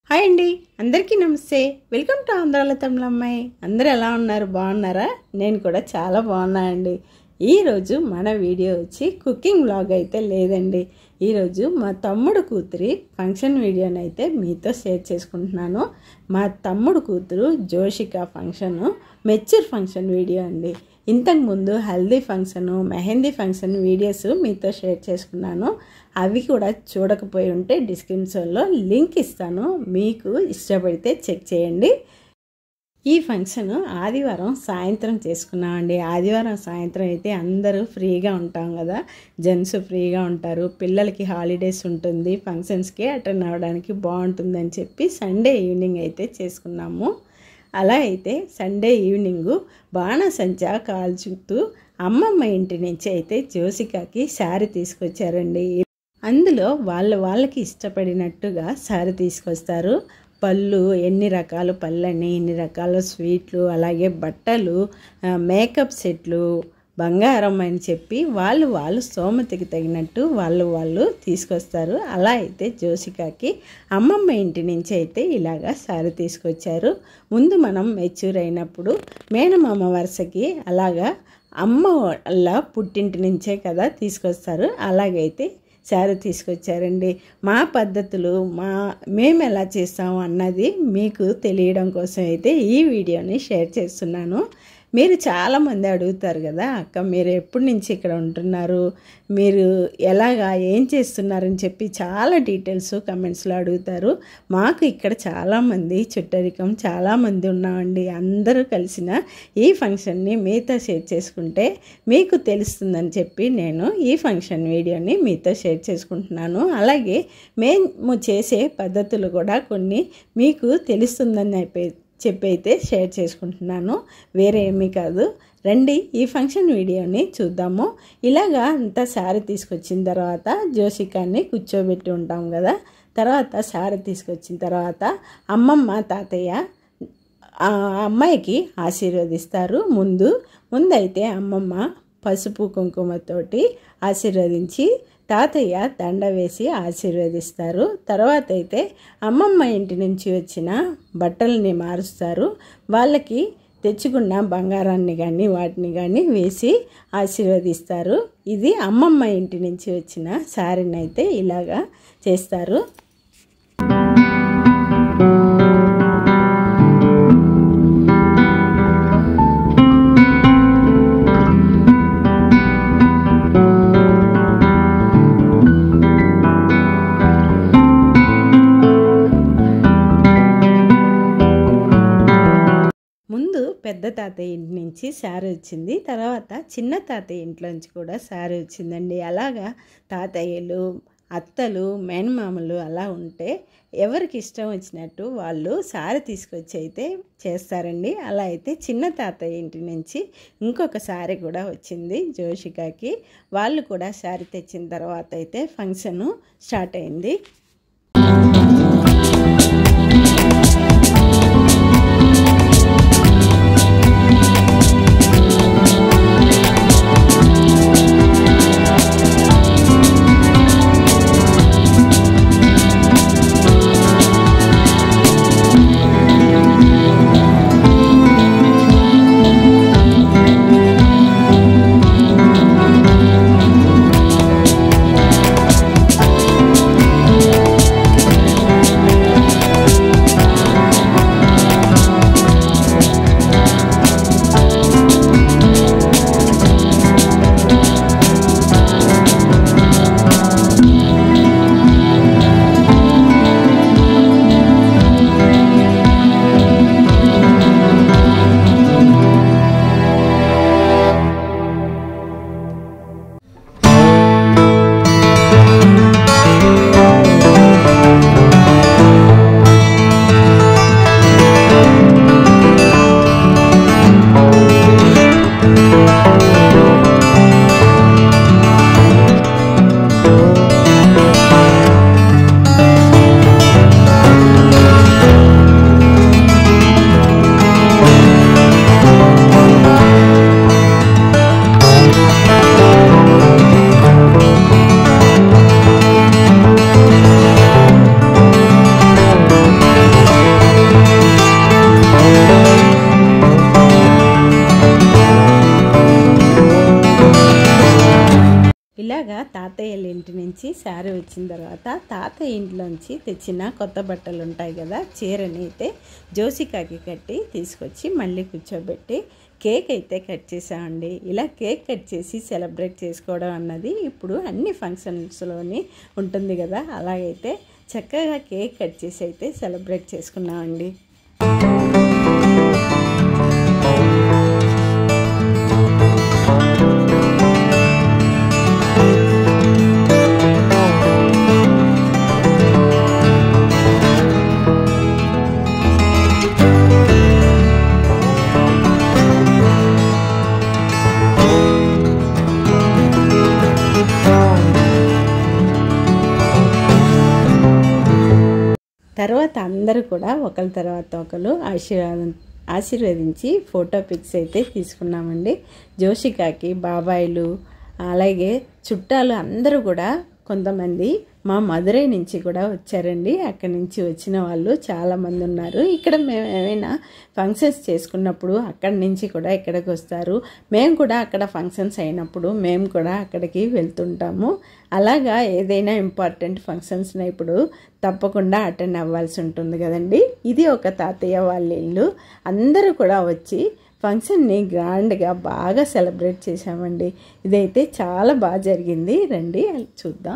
hi అండి అందరికీ నమస్తే వెల్కమ్ టు ఆంధ్రాల తమిళ అమ్మాయి అందరూ ఎలా ఉన్నారు బాగున్నారా నేను కూడా చాలా బాగున్నానండి ఈరోజు మన వీడియో వచ్చి కుకింగ్ వ్లాగ్ అయితే లేదండి ఈరోజు మా తమ్ముడు కూతురి ఫంక్షన్ వీడియోని అయితే మీతో షేర్ చేసుకుంటున్నాను మా తమ్ముడు కూతురు Joshika function mature function video అండి ఇంతకుముందు haldi function mehndi function videos మీతో షేర్ చేసుకున్నాను అవి కూడా చూడకపోయి ఉంటే డిస్క్రిప్షన్లో లింక్ ఇస్తాను మీకు ఇష్టపడితే చెక్ చేయండి ఈ ఫంక్షన్ ఆదివారం సాయంత్రం చేసుకున్నామండి ఆదివారం సాయంత్రం అయితే అందరూ ఫ్రీగా ఉంటాం కదా జెంట్స్ ఫ్రీగా ఉంటారు పిల్లలకి హాలిడేస్ ఉంటుంది ఫంక్షన్స్కి అటెండ్ అవ్వడానికి బాగుంటుందని చెప్పి సండే ఈవినింగ్ అయితే చేసుకున్నాము అలా అయితే సండే ఈవినింగు బాణసంచా కాల్చుతూ అమ్మమ్మ ఇంటి నుంచి అయితే జోసికాకి శారీ తీసుకొచ్చారండి అందులో వాళ్ళ వాళ్ళకి ఇష్టపడినట్టుగా శారీ తీసుకొస్తారు పళ్ళు ఎన్ని రకాల పళ్ళని ఎన్ని రకాల స్వీట్లు అలాగే బట్టలు మేకప్ సెట్లు బంగారం అని చెప్పి వాళ్ళు వాళ్ళు స్తోమతకి తగినట్టు వాళ్ళు వాళ్ళు తీసుకొస్తారు అలా అయితే జోసికాకి అమ్మమ్మ ఇంటి నుంచి అయితే ఇలాగా సారీ తీసుకొచ్చారు ముందు మనం మెచ్యూర్ అయినప్పుడు మేనమామ వరుసకి అలాగా అమ్మ వాళ్ళ పుట్టింటి నుంచే కదా తీసుకొస్తారు అలాగైతే శారీ తీసుకొచ్చారండి మా పద్ధతులు మా మేము ఎలా చేస్తాము అన్నది మీకు తెలియడం కోసం అయితే ఈ వీడియోని షేర్ చేస్తున్నాను మీరు చాలామంది అడుగుతారు కదా అక్క మీరు ఎప్పటి నుంచి ఇక్కడ ఉంటున్నారు మీరు ఎలాగా ఏం చేస్తున్నారని చెప్పి చాలా డీటెయిల్స్ కమెంట్స్లో అడుగుతారు మాకు ఇక్కడ చాలామంది చుట్టరికం చాలామంది ఉన్నామండి అందరూ కలిసిన ఈ ఫంక్షన్ని మీతో షేర్ చేసుకుంటే మీకు తెలుస్తుందని చెప్పి నేను ఈ ఫంక్షన్ వీడియోని మీతో షేర్ చేసుకుంటున్నాను అలాగే మేము చేసే పద్ధతులు కూడా కొన్ని మీకు తెలుస్తుందని అయిపోయి చెప్పి అయితే షేర్ చేసుకుంటున్నాను వేరే ఏమీ కాదు రండి ఈ ఫంక్షన్ వీడియోని చూద్దాము ఇలాగా అంతా శారీ తీసుకొచ్చిన తర్వాత జోషికాన్ని కూర్చోబెట్టి ఉంటాం కదా తర్వాత శారీ తీసుకొచ్చిన తర్వాత అమ్మమ్మ తాతయ్య ఆ అమ్మాయికి ఆశీర్వదిస్తారు ముందు ముందైతే అమ్మమ్మ పసుపు కుంకుమతోటి ఆశీర్వదించి తాతయ్య దండ వేసి ఆశీర్వదిస్తారు తర్వాత అయితే అమ్మమ్మ ఇంటి నుంచి వచ్చిన బట్టల్ని మారుస్తారు వాళ్ళకి తెచ్చుకున్న బంగారాన్ని కానీ వాటిని కానీ వేసి ఆశీర్వదిస్తారు ఇది అమ్మమ్మ ఇంటి నుంచి వచ్చిన శారీని అయితే ఇలాగా చేస్తారు ముందు పెద్ద తాతయ్య ఇంటి నుంచి శారీ వచ్చింది తర్వాత చిన్న తాతయ్య ఇంట్లోంచి కూడా శారీ వచ్చిందండి అలాగా తాతయ్యలు అత్తలు మేనమామలు అలా ఉంటే ఎవరికి ఇష్టం వచ్చినట్టు వాళ్ళు సారీ తీసుకొచ్చి అయితే చేస్తారండి అలా అయితే చిన్న తాతయ్య ఇంటి నుంచి ఇంకొక సారీ కూడా వచ్చింది జోషికాకి వాళ్ళు కూడా శారీ తెచ్చిన తర్వాత అయితే ఫంక్షను స్టార్ట్ అయింది నుంచి శారీ వచ్చిన తర్వాత తాత ఇంట్లోంచి తెచ్చిన కొత్త బట్టలు ఉంటాయి కదా చీరని అయితే జోసికాకి కట్టి తీసుకొచ్చి మళ్ళీ కూర్చోబెట్టి కేక్ అయితే కట్ చేసామండి ఇలా కేక్ కట్ చేసి సెలబ్రేట్ చేసుకోవడం అన్నది ఇప్పుడు అన్ని ఫంక్షన్స్లోని ఉంటుంది కదా అలాగైతే చక్కగా కేక్ కట్ చేసి అయితే సెలబ్రేట్ చేసుకున్నామండి తర్వాత అందరూ కూడా ఒకరి తర్వాత ఒకరు ఆశీర్వాదం ఆశీర్వదించి ఫోటో పిక్స్ అయితే తీసుకున్నామండి జోషికాకి బాబాయిలు అలాగే చుట్టాలు అందరూ కూడా కొంతమంది మా మదురై నుంచి కూడా వచ్చారండి అక్కడి నుంచి వచ్చిన వాళ్ళు చాలామంది ఉన్నారు ఇక్కడ మేము ఏమైనా ఫంక్షన్స్ చేసుకున్నప్పుడు అక్కడి నుంచి కూడా ఇక్కడికి వస్తారు మేము కూడా అక్కడ ఫంక్షన్స్ అయినప్పుడు మేము కూడా అక్కడికి వెళ్తుంటాము అలాగా ఏదైనా ఇంపార్టెంట్ ఫంక్షన్స్ని ఇప్పుడు తప్పకుండా అటెండ్ అవ్వాల్సి ఉంటుంది కదండి ఇది ఒక తాతయ్య వాళ్ళ ఇల్లు అందరూ కూడా వచ్చి ఫంక్షన్ని గ్రాండ్గా బాగా సెలబ్రేట్ చేశామండి ఇదైతే చాలా బాగా జరిగింది రండి చూద్దాం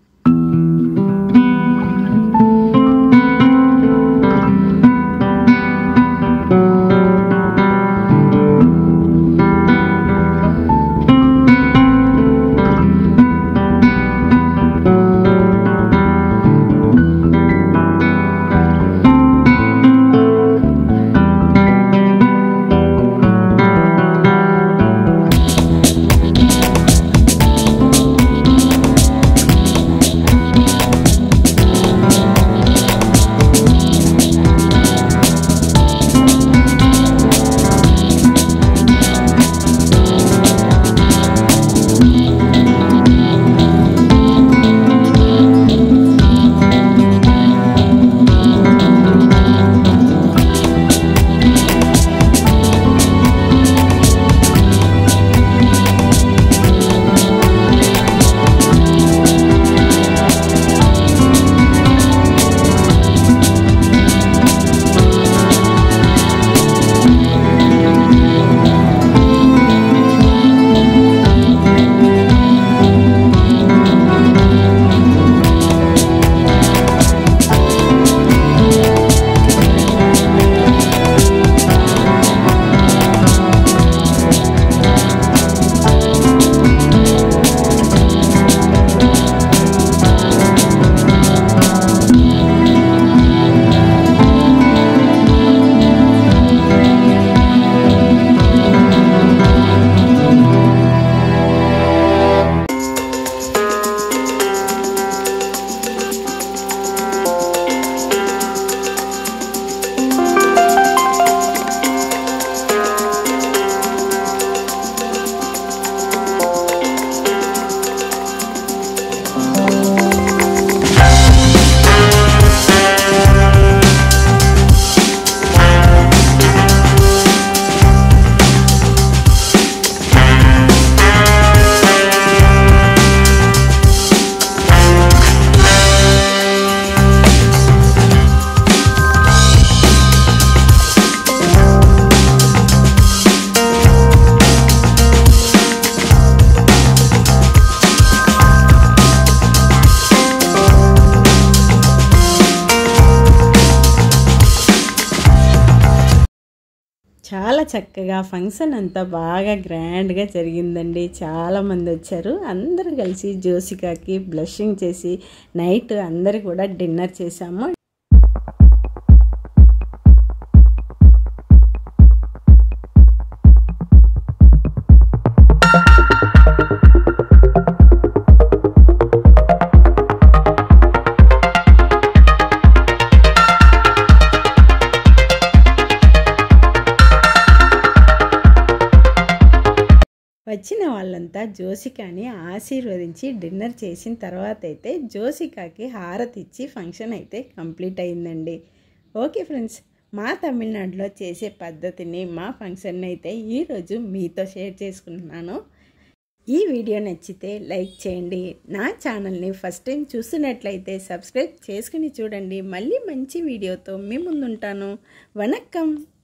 చాలా చక్కగా ఫంక్షన్ అంతా బాగా గ్రాండ్గా జరిగిందండి చాలామంది వచ్చారు అందరూ కలిసి జోసికాకి బ్లషింగ్ చేసి నైట్ అందరు కూడా డిన్నర్ చేసాము వచ్చిన వాళ్ళంతా జోసికాని ఆశీర్వదించి డిన్నర్ చేసిన తర్వాత అయితే జోసికాకి హారతి ఇచ్చి ఫంక్షన్ అయితే కంప్లీట్ అయిందండి ఓకే ఫ్రెండ్స్ మా తమిళనాడులో చేసే పద్ధతిని మా ఫంక్షన్ అయితే ఈరోజు మీతో షేర్ చేసుకుంటున్నాను ఈ వీడియో నచ్చితే లైక్ చేయండి నా ఛానల్ని ఫస్ట్ టైం చూస్తున్నట్లయితే సబ్స్క్రైబ్ చేసుకుని చూడండి మళ్ళీ మంచి వీడియోతో మీ ముందుంటాను వణక్కం